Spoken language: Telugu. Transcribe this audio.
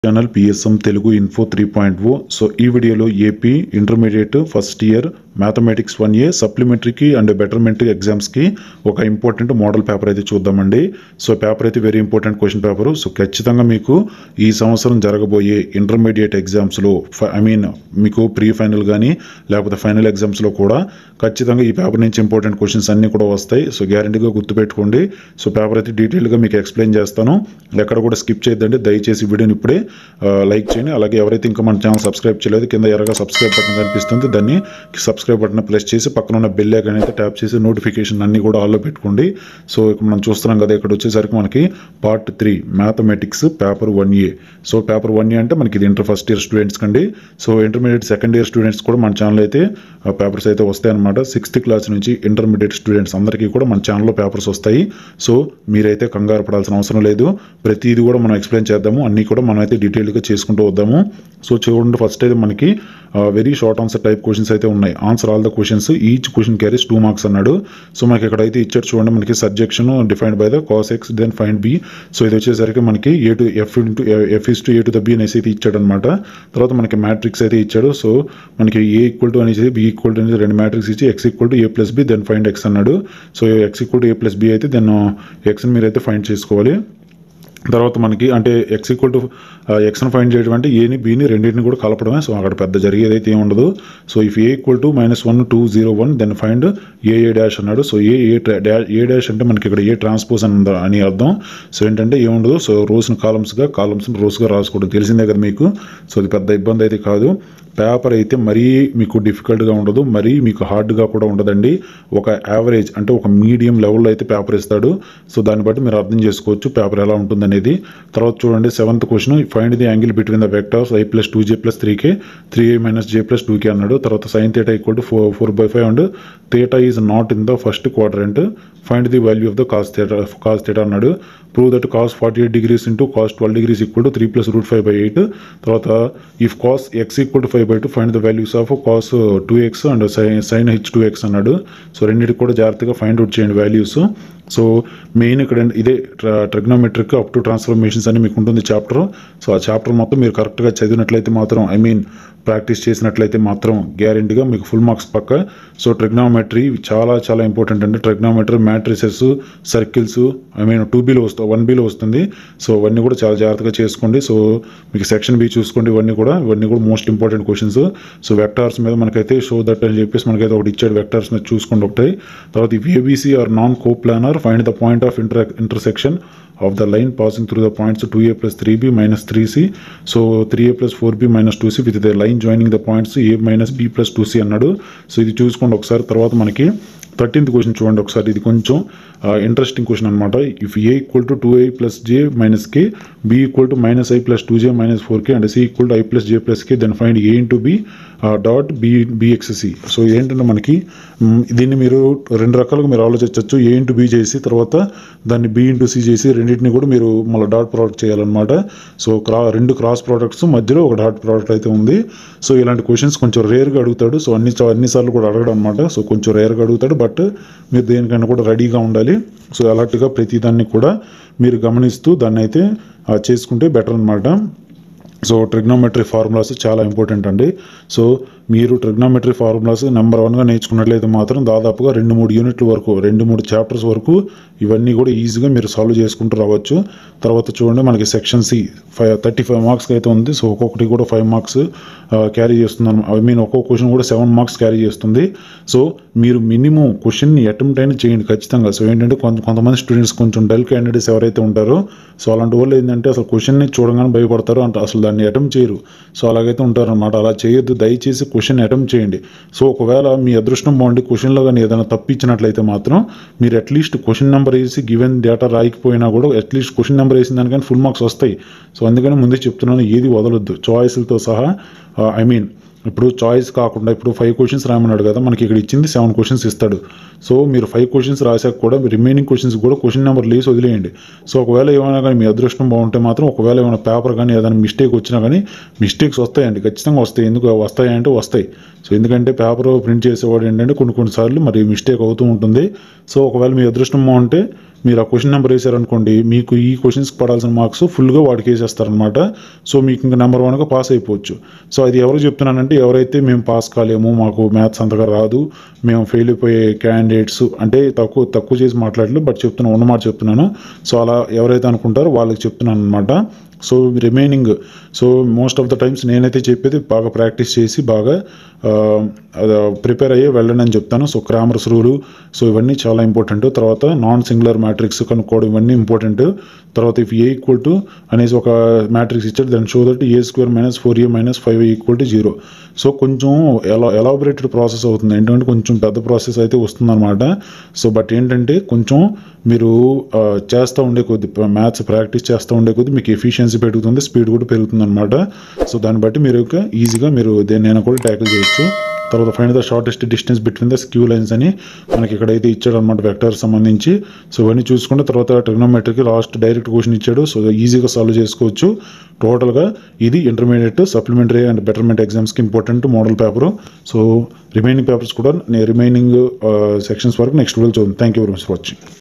channel PSM Telugu info three point o so ఈ వీడియోలో AP intermediate first year mathematics one A సప్లిమెంటరీకి అండ్ బెటర్మెంట్ ఎగ్జామ్స్కి ఒక ఇంపార్టెంట్ మోడల్ పేపర్ అయితే చూద్దామండి సో పేపర్ అయితే very important question paper so ఖచ్చితంగా మీకు ఈ సంవత్సరం జరగబోయే ఇంటర్మీడియట్ ఎగ్జామ్స్లో ఐ మీన్ మీకు ప్రీ ఫైనల్ కానీ లేకపోతే ఫైనల్ ఎగ్జామ్స్లో కూడా ఖచ్చితంగా ఈ పేపర్ నుంచి ఇంపార్టెంట్ క్వశ్చన్స్ అన్నీ కూడా వస్తాయి సో గ్యారంటీగా గుర్తుపెట్టుకోండి సో పేపర్ అయితే డీటెయిల్గా మీకు ఎక్స్ప్లెయిన్ చేస్తాను ఎక్కడ కూడా స్కిప్ చేయొద్దండి దయచేసి వీడియోని ఇప్పుడే ఆ, లైక్ చేయండి అలాగే ఎవరైతే ఇంకా మన ఛానల్ సబ్స్క్రైబ్ చేయలేదు కింద ఎర్రగా సబ్స్క్రైబ్ బటన్ కనిపిస్తుంది దాన్ని సబ్స్క్రైబ్ బటన్ ప్రెస్ చేసి పక్కన ఉన్న బెల్ ఐకాన్ అయితే ట్యాప్ చేసి నోటిఫికేషన్ అన్ని కూడా ఆల్లో పెట్టుకోండి సో ఇక మనం చూస్తున్నాం కదా ఇక్కడ వచ్చేసరికి మనకి part three mathematics paper one A so paper one A అంటే మనకి ఇది ఇంటర్ ఫస్ట్ ఇయర్ స్టూడెంట్స్ కండి so intermediate second year students కూడా మన ఛానల్ అయితే పేపర్స్ అయితే వస్తాయి అనమాట సిక్స్త్ క్లాస్ నుంచి ఇంటర్మీడియట్ స్టూడెంట్స్ అందరికీ కూడా మన ఛానల్లో పేపర్స్ వస్తాయి సో మీరైతే కంగారు పడాల్సిన అవసరం లేదు ప్రతిదీ కూడా మనం ఎక్స్ప్లెయిన్ చేద్దాము అన్నీ కూడా మనం అయితే డీటెయిల్గా చేసుకుంటూ వద్దాము సో చూడండి ఫస్ట్ అయితే మనకి very short answer type questions అయితే ఉన్నాయి answer all the questions each question carries two marks అన్నాడు సో మనకి ఎక్కడైతే ఇచ్చాడు చూడండి మనకి surjection defined by the cos X then find B so ఇది వచ్చేసరికి మనకి A to F into F is to A to the B అనేసి అయితే ఇచ్చాడు అనమాట తర్వాత మనకి మ్యాట్రిక్స్ అయితే ఇచ్చాడు సో మనకి ఏ ఈక్వల్ టు అనేసి బి ఈక్వల్ టు అనేది రెండు మ్యాట్రిక్స్ ఇచ్చి X equal to A plus B then find X అన్నాడు so X equal to A plus B అయితే దెన్ ఎక్స్ని మీరు అయితే ఫైండ్ చేసుకోవాలి తర్వాత మనకి అంటే ఎక్స్ ఈక్వల్ టు ఎక్స్ని ఫైండ్ చేయడం అంటే ఏని బీని రెండింటిని కూడా కలపడమే సో అక్కడ పెద్ద జరిగేది అయితే ఏమి ఉండదు so if A equal to minus one two zero one then find A A dash అన్నాడు సో ఏ ఏ ట్రా- డా- ఏ డాష్ అంటే మనకి ఇక్కడ ఏ ట్రాన్స్పోజ్ అని ఉందా- అని అర్థం సో ఏంటంటే ఏముండదు సో రోస్ని కాలమ్స్గా కాలమ్స్ని రోస్గా రాసుకోవడం తెలిసిందే కదా మీకు సో అది పెద్ద ఇబ్బంది అయితే కాదు పేపర్ అయితే మరీ మీకు డిఫికల్ట్గా ఉండదు మరీ మీకు హార్డ్గా కూడా ఉండదండి ఒక యావరేజ్ అంటే ఒక మీడియం లెవెల్లో అయితే పేపర్ ఇస్తాడు సో దాన్ని బట్టి మీరు అర్థం చేసుకోవచ్చు పేపర్ ఎలా ఉంటుందనేది తర్వాత చూడండి seventh question find the angle between the vectors I plus two J plus three K three A minus J plus two K అన్నాడు తర్వాత sine theta equal to four four by five and theta is not in the first quadrant find the value of the cos theta cos theta అన్నాడు prove that cos forty eight degrees into cos twelve degrees equal to three plus root five by eight తర్వాత if cos X equal to five by two find the values of cos two X and sine sine H two X అన్నాడు సో రెండింటికి కూడా జాగ్రత్తగా ఫైండ్ అవుట్ చేయండి వాల్యూస్ సో మెయిన్ ఇక్కడ ఇదే ట్రిగ్నోమెట్రిక్ అప్ టు ట్రాన్స్ఫర్మేషన్స్ అని మీకు ఉంటుంది చాప్టర్ సో ఆ చాప్టర్ మొత్తం మీరు కరెక్ట్గా చదివినట్లయితే మాత్రం ఐ మీన్ ప్రాక్టీస్ చేసినట్లయితే మాత్రం గ్యారెంటీగా మీకు ఫుల్ మార్క్స్ పక్క సో ట్రిగ్నోమెట్రీ చాలా చాలా ఇంపార్టెంట్ అండి trigonometry matrices circles I mean two బీలో వస్తుంది వన్ బీలో వస్తుంది సో అవన్నీ కూడా చాలా జాగ్రత్తగా చేసుకోండి సో మీకు సెక్షన్ బి చూసుకోండి ఇవన్నీ కూడా ఇవన్నీ కూడా most important questions so vectors మీద మనకైతే షో దట్ అని చెప్పేసి మనకైతే ఒకటి ఇచ్చాడు వెక్టార్స్ మీద చూసుకోండి ఒకటి తర్వాత if A B C are non coplanar find the point of inter intersection of the line passing through the points two A plus three B minus three C so three A plus four B minus two C with the line joining the points A minus B plus two C అన్నాడు సో ఇది చూసుకోండి ఒకసారి తర్వాత మనకి థర్టీన్త్ క్వశ్చన్ చూడండి ఒకసారి ఇది కొంచెం ఇంట్రెస్టింగ్ క్వశ్చన్ అనమాట if A equal to two I plus J minus K B equal to minus I plus two J minus four K and C equal to I plus J plus K then find A into B dot B B X C so ఏంటంటే మనకి మ్, దీన్ని మీరు రెండు రకాలుగా మీరు ఆలోచించవచ్చు ఏ ఇంటూ బి చేసి తర్వాత దాన్ని బి ఇంటూ సి చేసి రెండింటిని కూడా మీరు మళ్ళీ డాట్ ప్రోడక్ట్ చేయాలన్నమాట సో క్రా రెండు క్రాస్ ప్రోడక్ట్స్ మధ్యలో ఒక డాట్ ప్రోడక్ట్ అయితే ఉంది సో ఇలాంటి క్వశ్చన్స్ కొంచెం రేర్గా అడుగుతాడు సో అన్ని అన్నిసార్లు కూడా అడగడం అనమాట సో కొంచెం రేర్గా అడుగుతాడు బట్ మీరు దేనికైనా కూడా రెడీగా ఉండాలి సో అలర్ట్గా ప్రతిదాన్ని కూడా మీరు గమనిస్తూ దాన్ని అయితే ఆ, చేసుకుంటే బెటర్ అనమాట సో ట్రిగ్నోమెట్రీ ఫార్ములాస్ చాలా ఇంపార్టెంట్ అండి సో మీరు ట్రిగ్నోమెట్రీ ఫార్ములాస్ నెంబర్ వన్గా నేర్చుకున్నట్లయితే మాత్రం దాదాపుగా రెండు మూడు యూనిట్ల వరకు రెండు మూడు చాప్టర్స్ వరకు ఇవన్నీ కూడా ఈజీగా మీరు సాల్వ్ చేసుకుంటూ రావచ్చు తర్వాత చూడండి మనకి section C five thirty five మార్క్స్కి అయితే ఉంది సో ఒక్కొక్కటి కూడా ఫైవ్ మార్క్స్ క్యారీ చేస్తుంది ఐ మీన్ ఒక్కొక్క క్వశ్చన్ కూడా సెవెన్ మార్క్స్ క్యారీ చేస్తుంది సో మీరు మినిమం క్వశ్చన్ని అటెంప్ట్ అయినా చేయండి ఖచ్చితంగా సో ఏంటంటే కొంత కొంతమంది స్టూడెంట్స్ కొంచెం డల్ క్యాండిడేట్స్ ఎవరైతే ఉంటారో సో అలాంటి వాళ్ళు ఏంటంటే అసలు క్వశ్చన్ని చూడగానే భయపడతారు అంటే అసలు దాన్ని అటెంప్ట్ చేయరు సో అలాగైతే ఉంటారనమాట అలా చేయొద్దు దయచేసి క్వశ్చన్ అటెంప్ట్ చేయండి సో ఒకవేళ మీ అదృష్టం బాగుండి క్వశ్చన్లో కానీ ఏదైనా తప్పించినట్లయితే మాత్రం మీరు అట్లీస్ట్ క్వశ్చన్ నెంబర్ వేసి గివెన్ డేటా రాయకపోయినా కూడా అట్లీస్ట్ క్వశ్చన్ నెంబర్ వేసిన దానికని ఫుల్ మార్క్స్ వస్తాయి సో అందుకని ముందే చెప్తున్నాను ఏది వదలొద్దు చాయిస్లతో సహా ఐ మీన్ ఇప్పుడు చాయిస్ కాకుండా ఇప్పుడు ఫైవ్ క్వశ్చన్స్ రాయమన్నాడు కదా మనకి ఇక్కడ ఇచ్చింది సెవెన్ క్వశ్చన్స్ ఇస్తాడు సో మీరు ఫైవ్ క్వశ్చన్స్ రాసాక కూడా రిమైనింగ్ క్వశ్చన్స్ కూడా క్వశ్చన్ నెంబర్ లేసి వదిలేయండి సో ఒకవేళ ఏమైనా కానీ మీ అదృష్టం బాగుంటే మాత్రం ఒకవేళ ఏమైనా పేపర్ కానీ ఏదైనా మిస్టేక్ వచ్చినా కానీ మిస్టేక్స్ వస్తాయండి ఖచ్చితంగా వస్తాయి ఎందుకు వస్తాయంటే వస్తాయి సో ఎందుకంటే పేపర్ ప్రింట్ చేసేవాడు ఏంటంటే కొన్ని కొన్నిసార్లు మరి మిస్టేక్ అవుతూ ఉంటుంది సో ఒకవేళ మీ అదృష్టం బాగుంటే మీరు ఆ క్వశ్చన్ నెంబర్ వేసారనుకోండి మీకు ఈ క్వశ్చన్స్కి పడాల్సిన మార్క్స్ ఫుల్గా వాడికి వేసేస్తారనమాట సో మీకు ఇంకా నెంబర్ వన్గా పాస్ అయిపోవచ్చు సో అది ఎవరు చెప్తున్నానంటే ఎవరైతే మేము పాస్ కాలేము మాకు మ్యాథ్స్ అంతగా రాదు మేము ఫెయిల్ అయిపోయే క్యాండిడేట్స్ అంటే తక్కువ తక్కువ చేసి మాట్లాడలేదు బట్ చెప్తున్నాను ఉన్నమాట చెప్తున్నాను సో అలా ఎవరైతే అనుకుంటారో వాళ్ళకి చెప్తున్నాను అనమాట so remaining so most of the times నేనైతే చెప్పేది బాగా ప్రాక్టీస్ చేసి బాగా ప్రిపేర్ అయ్యి వెళ్ళండి అని చెప్తాను సో క్రామర్స్ రూలు సో ఇవన్నీ చాలా ఇంపార్టెంట్ తర్వాత నాన్ సింగులర్ మ్యాట్రిక్స్ కనుక్కోవడం ఇవన్నీ ఇంపార్టెంట్ తర్వాత ఇఫ్ ఏ ఈక్వల్ టు అనేసి ఒక మ్యాట్రిక్స్ ఇచ్చాడు దాని show that A square minus four A minus five equal to zero so కొంచెం ఎలా ఎలాబరేటెడ్ ప్రాసెస్ అవుతుంది ఏంటంటే కొంచెం పెద్ద ప్రాసెస్ అయితే వస్తుందన్నమాట సో బట్ ఏంటంటే కొంచెం మీరు ఆ, చేస్తూ ఉండే కొద్ది మ్యాథ్స్ ప్రాక్టీస్ చేస్తూ ఉండే కొద్ది మీకు ఎఫిషియన్సీ పెరుగుతుంది స్పీడ్ కూడా పెరుగుతుంది అనమాట సో దాన్ని బట్టి మీరు యొక్క ఈజీగా మీరు దేన్నైనా కూడా ట్యాకిల్ చేయొచ్చు తర్వాత find the shortest distance between the skew lines అని మనకి ఇక్కడైతే ఇచ్చాడు అనమాట వెక్టర్ సంబంధించి సో ఇవన్నీ చూసుకుంటే తర్వాత ట్రిగ్నోమెట్రీకి లాస్ట్ డైరెక్ట్ క్వశ్చన్ ఇచ్చాడు సో ఈజీగా సాల్వ్ చేసుకోవచ్చు టోటల్గా ఇది ఇంటర్మీడియట్ సప్లిమెంటరీ అండ్ బెటర్మెంట్ ఎగ్జామ్స్కి important model paper so remaining papers కూడా రిమైనింగ్ సెక్షన్స్ వరకు నెక్స్ట్ వీడియో చూద్దాం thank you very much for watching